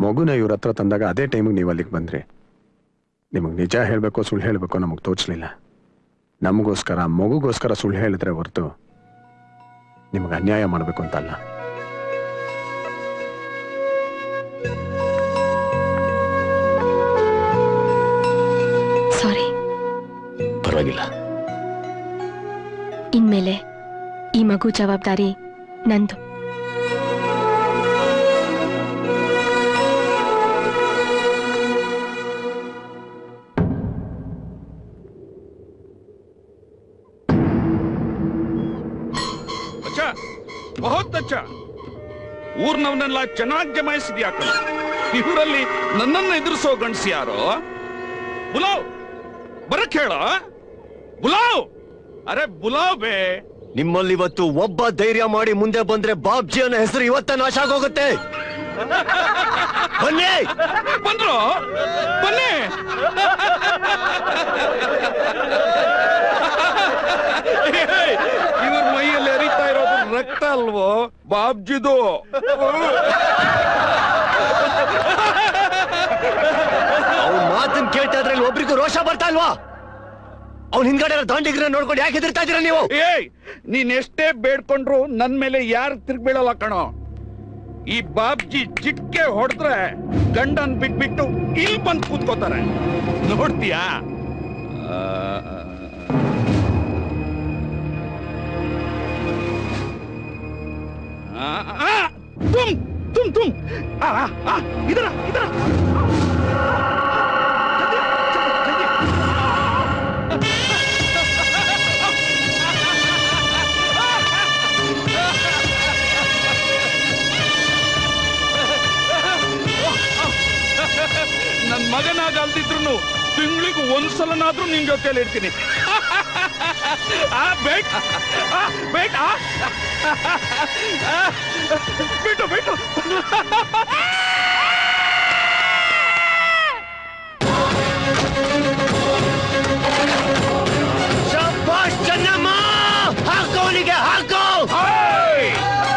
ಮಗುನ ಇವ್ರ ಹತ್ರ ತಂದಾಗ ಅದೇ ಟೈಮಿಗೆ ನೀವು ಅಲ್ಲಿಗೆ ಬಂದ್ರಿ ನಿಮಗೆ ನಿಜ ಹೇಳಬೇಕೋ ಸುಳ್ಳು ಹೇಳಬೇಕೋ ನಮಗೆ ತೋಚಲಿಲ್ಲ ನಮಗೋಸ್ಕರ ಮಗುಗೋಸ್ಕರ ಸುಳ್ಳು ಹೇಳಿದ್ರೆ ಹೊರತು ನಿಮಗೆ ಅನ್ಯಾಯ ಮಾಡಬೇಕು ಅಂತಲ್ಲ ಸಾರಿ ಪರವಾಗಿಲ್ಲ ಇನ್ಮೇಲೆ ಈ ಮಗು ಜವಾಬ್ದಾರಿ ನಂದು ಅಚ್ಚಾ ಬಹುತ್ ಅಚ್ಚಾ ಊರ್ನವನ್ನೆಲ್ಲ ಚೆನ್ನಾಗಿ ಜಮಾಯಿಸಿದ್ಯಾ ಕಣ ಇವರಲ್ಲಿ ನನ್ನನ್ನ ಎದುರಿಸೋ ಗಂಡ್ಸಿ ಯಾರೋ ಬುಲಾವ್ ಬರಕ್ ಹೇಳ ಬುಲಾವ್ ಅರೆ ಬುಲಾವ್ ಬೇ ನಿಮ್ಮಲ್ಲಿ ಇವತ್ತು ಒಬ್ಬ ಧೈರ್ಯ ಮಾಡಿ ಮುಂದೆ ಬಂದ್ರೆ ಬಾಬ್ಜಿ ಅನ್ನೋ ಹೆಸರು ಇವತ್ತ ನಾಶ ಆಗೋಗುತ್ತೆ ಬನ್ನಿ ಬಂದ್ರು ಬನ್ನಿ ಇವ್ರ ಮೈಯಲ್ಲಿ ಹರಿತಾ ಇರೋದು ರಕ್ತ ಅಲ್ವೋ ಬಾಬ್ಜಿದು ಅವ್ನ ಮಾತನ್ನ ಕೇಳ್ತಾ ಇದ್ರೆ ಇಲ್ಲಿ ಒಬ್ರಿಗೂ ರೋಷ ಬರ್ತಾ ಇಲ್ವಾ ಅವ್ನ ಹಿಂದ್ಗಡೆ ದಾಂಡಿಗ್ರ ನೋಡ್ಕೊಂಡು ಯಾಕೆ ಹೆದರ್ತಾ ಇದೀರ ನೀವು ಏಯ್ ನೀನ್ ಎಷ್ಟೇ ಬೇಡ್ಕೊಂಡ್ರು ನನ್ ಮೇಲೆ ಯಾರು ತಿರ್ಗ್ಬೀಳಲ್ಲ ಕಣೋ ಈ ಬಾಬ್ಜಿ ಚಿಟ್ಕೆ ಹೊಡೆದ್ರೆ ಗಂಡನ್ ಬಿಟ್ಬಿಟ್ಟು ಇಲ್ಲಿ ಬಂದ್ ಕೂತ್ಕೋತಾರೆ ನೋಡ್ತೀಯಾ ಆ, ಆ, ಆ, ತುಮ್ ತುಮ್ ತುಮ್ ಆ, ಆ, ಆ, ಇದರ ಇದರ ನನ್ ಮಗನಾಗ ಅಲ್ದಿದ್ರು ತಿಂಗಳಿಗೆ ಒಂದ್ಸಲನಾದ್ರೂ ನಿನ್ ಜೊತೆಲಿ ಇರ್ತೀನಿ ಆ, ಬೇಟ್ ಆ, ಬೇಟ್ ಆ. ಆ, ಬಿಟ್ಟು ಬಿಟ್ಟು ಶಬ್ಬಾಷ್ ಚೆನ್ನಮ್ಮ ಹಾಕೋ ಅವನಿಗೆ ಹಾಕೋ ಏಯ್!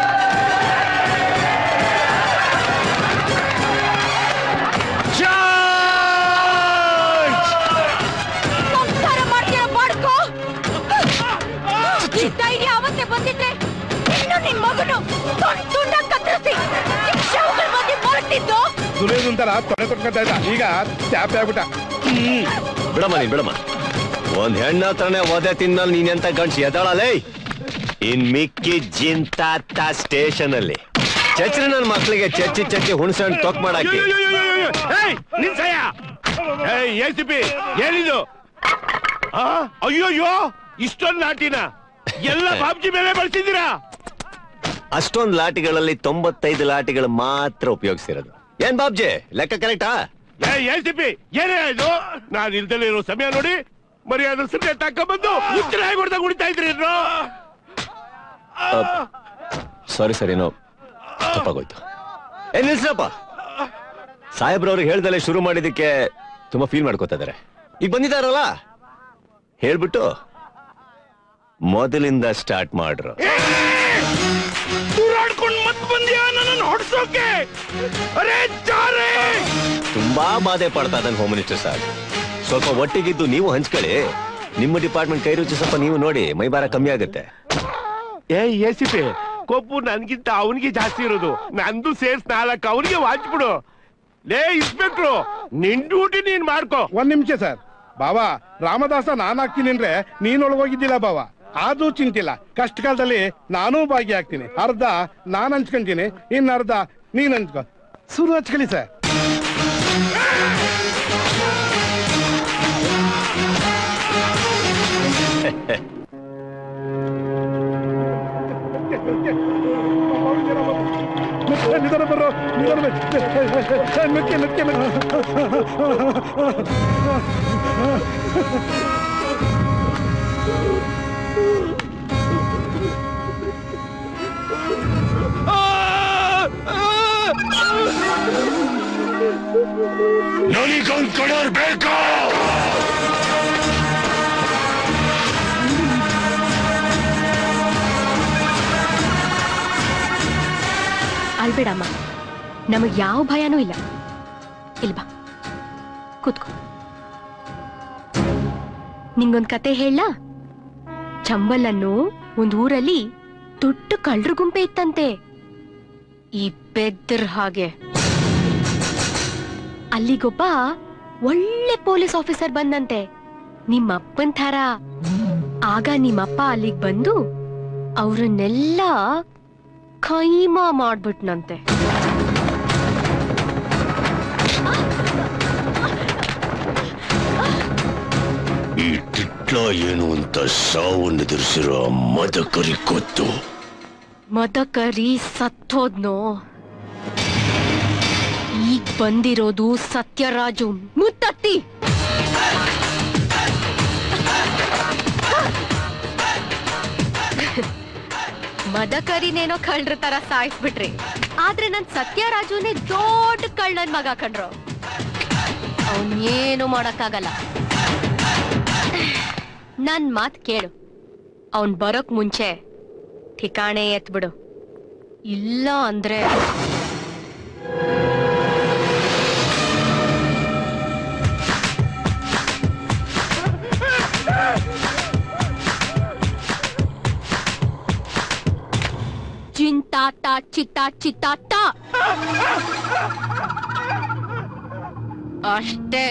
ಸಂಸಾರ ಮಾಡ್ತೀರ ಮಾಡ್ಕೋ ಈ ಧೈರ್ಯ ಅವತ್ತೇ ಬಂದಿದ್ರೆ ಇನ್ನು ನಿನ್ ಮಗನು ತುಂಡ್ ತುಂಡಾಗ್ ಕತ್ತರಿಸಿ ನಿಮ್ ಶವಗಳ ಮಧ್ಯೆ ಮರಟಿದ್ದು ದುಡಿಯೋದು ಅಂತಾರ ತೊಡೆ ಕೊಟ್ಕೊಂತ ಇದ್ದ ಈಗ ಚಾಪೆ ಆಗ್ಬಿಟ್ಟ ಬಿಡಮ್ಮ ನೀನ್ ಬಿಡಮ್ಮ ಒಂದ್ ಹೆಣ್ಣ ಹತ್ರನೇ ಒದೆ ತಿನ್ನಲ್ ನೀನೆಂತ ಗಂಡ್ಸಿ ಎದ್ದಾಳಲೇ ಇನ್ ಮಿಕ್ಕಿ ಜಿಂತಾತ ಸ್ಟೇಷನ್ ಅಲ್ಲಿ ಚಚ್ರಿ ನನ್ ಮಕ್ಳಿಗೆ ಚಚ್ಚಿ ಚಚ್ಚಿ ಹುಣಸೆ ತೊಕ್ ಮಾಡಾಕಿ ನಿಲ್ಸಯ್ಯ ಏಯ್ ಎ ಸಿ ಪಿ ಏನಿದು ಆ, ಅಯ್ಯೋಯ್ಯೋ ಇಷ್ಟೊಂದು ನಾಟಿನ ಎಲ್ಲ ಬಾಬ್ಜಿ ಮೇಲೆ ಬಳಸಿದ್ದೀರಾ ಅಷ್ಟೊಂದ್ ಲಾಟಿಗಳಲ್ಲಿ ತೊಂಬತ್ತೈದು ಲಾಟಿಗಳು ಮಾತ್ರ ಉಪಯೋಗಿಸಿರೋದು ಏನ್ ಬಾಬ್ಜಿ ಲೆಕ್ಕ ಕರೆಕ್ಟಾ ಏ ಎ ಸಿ ಪಿ ಏನೇ ಇದು ನಾನು ಇಲ್ದಲೇ ಇರೋ ಸಮಯ ನೋಡಿ ಮರ್ಯಾದ ಸುಮ್ಮನೆ ತಕೊಂಡ್ಬಂದು ಉತ್ತರ ಹೇಗೆ ಹೊಡೆದಾಗ ಉಳಿತಾ ಇದ್ರಿ ಇನ್ನು? ಸಾರಿ ಸರ್ ಏನೋ ತಪ್ಪಾಗೋಯ್ತು ಏನ್ ನಿಲ್ಸಪ್ಪ ಸಾಹೇಬ್ರವ್ರಿಗೆ ಹೇಳ್ದಲೆ ಶುರು ಮಾಡಿದಕ್ಕೆ ತುಂಬಾ ಫೀಲ್ ಮಾಡ್ಕೋತಾ ಇದಾರೆ ಈಗ ಬಂದಿದಾರಲ್ಲ ಹೇಳ್ಬಿಟ್ಟು ಮೊದಲಿಂದ ಸ್ಟಾರ್ಟ್ ಮಾಡ್ರು ದೂರಾಡ್ಕೊಂಡ್ ಮತ್ ಬಂದ್ಯಾ ನನ್ನನ್ನು ಹೊಡ್ಸೋಕೆ ಅರೆ ಚಾರೆ ತುಂಬಾ ಬಾಧೆ ಪಡ್ತಾ ಇದ್ದಾನೆ ಹೋಮ್ ಮಿನಿಸ್ಟರ್ ಸರ್ ಸ್ವಲ್ಪ ಒಟ್ಟಿಗಿದ್ದು ನೀವು ಹಂಚ್ಕೊಳ್ಳಿ ನಿಮ್ಮ ಡಿಪಾರ್ಟ್ಮೆಂಟ್ ಕೈ ರುಚಿ ಸ್ವಲ್ಪ ನೀವು ನೋಡಿ ಮೈ ಭಾರ ಕಮ್ಮಿ ಆಗುತ್ತೆ ಏ ಎ ಸಿ ಪಿ ಕೊಬ್ಬು ನನ್ಗಿಂತ ಅವನಿಗೆ ಜಾಸ್ತಿ ಇರೋದು ನಂದು ಸೇರ್ಸ್ ನಾಲ್ಕು ಅವನಿಗೆ ವಾಚ್ಬಿಡು ಲೇ ಇನ್ಸ್ಪೆಕ್ಟ್ರು ನಿನ್ ಡ್ಯೂಟಿ ನೀನ್ ಮಾಡ್ಕೋ ಒಂದ್ ನಿಮಿಷ ಸರ್ ಬಾವಾ ರಾಮದಾಸ ನಾನ್ ಹಾಕ್ತೀನಿ ಅಂದ್ರೆ ನೀನ್ ಒಳಗೋಗಿದ್ದಿಲ್ಲ ಬಾವ ಅದು ಚಿಂತಿಲ್ಲ ಕಷ್ಟ ಕಾಲದಲ್ಲಿ ನಾನೂ ಭಾಗಿಯಾಗ್ತೀನಿ ಅರ್ಧ ನಾನ್ ಹಂಚ್ಕೊಂತೀನಿ ಇನ್ ಅರ್ಧ ನೀನ್ ಹಂಚ್ಕೊ ಶುರು ಹಚ್ಕೊಳ್ಳಿ ಸರ್ ನಿಧಾನ ಬರ್ರೋ ನಿಧಾನ ಮೆಕ್ಕೆ ಮೆಕ್ಕೆ ನನಗೊಂದ್ ಕಡೋರ್ ಬೇಕು ಅಳ್ಬೇಡಮ್ಮ ನಮಗ್ ಯಾವ ಭಯನೂ ಇಲ್ಲ ಇಲ್ಲಿ ಬಾ ಕೂತ್ಕೋ ನಿಂಗೊಂದ್ ಕತೆ ಹೇಳ ಚಂಬಲ್ ಅನ್ನೋ ಒಂದ್ ಊರಲ್ಲಿ ದೊಡ್ಡ ಕಳ್ರ ಗುಂಪೆ ಇತ್ತಂತೆ ಈ ಬೆದ್ರ ಹಾಗೆ ಅಲ್ಲಿಗೊಬ್ಬ ಒಳ್ಳೆ ಪೊಲೀಸ್ ಆಫೀಸರ್ ಬಂದಂತೆ ನಿಮ್ಮಪ್ಪನ್ ಥರ ಆಗ ನಿಮ್ಮಪ್ಪ ಅಲ್ಲಿಗ್ ಬಂದು ಅವ್ರನ್ನೆಲ್ಲ ಕೈಮಾ ಮಾಡ್ಬಿಟ್ನಂತೆ ಈ ಟಿಟ್ಲ ಏನು ಅಂತ ಸಾವನ್ನು ಎದುರಿಸಿರೋ ಮದಕರಿ ಗೊತ್ತು ಮದಕರಿ ಸತ್ತೋದ್ನೋ ಈಗ ಬಂದಿರೋದು ಸತ್ಯರಾಜು ಮುತ್ತತ್ತಿ ಮದಕರಿನೇನೋ ಕಳ್ರ ತರ ಸಾಯಿಸ್ಬಿಟ್ರಿ ಆದ್ರೆ ನನ್ ಸತ್ಯರಾಜುನೇ ದೊಡ್ಡ ಕಳ್ಳನ್ ಮಗ ಕಣ್ರು ಅವನ್ ಏನು ಮಾಡಕ್ಕಾಗಲ್ಲ ನನ್ ಮಾತ್ ಕೇಳು ಅವನ್ ಬರೋಕ್ ಮುಂಚೆ ठिकाणे ಎತ್ಬಿಡು ಇಲ್ಲ ಅಂದ್ರೆ ಚಿಂತಾತ ಚಿತ್ತ ಚಿತ್ತಾತ ಅಷ್ಟೇ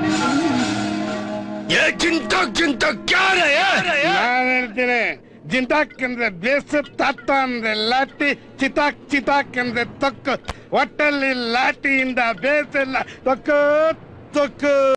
ಏ ಚಿಂತ ಚಿಂತ ಕ್ಯಾರ ನಾನ್ ಹೇಳ್ತೀನಿ ಜಿಂತಾಕ್ ಅಂದ್ರೆ ಬೇಸ ತಾತ ಅಂದ್ರೆ ಲಾಟಿ ಚಿತಾಕ್ ಚಿತಾಕ್ ಅಂದ್ರೆ ತೊಕ್ಕು ಒಟ್ಟಲ್ಲಿ ಲಾಟಿಯಿಂದ ಬೇಸೆಲ್ಲ ತೊಕ್ಕು ತೊಕ್ಕು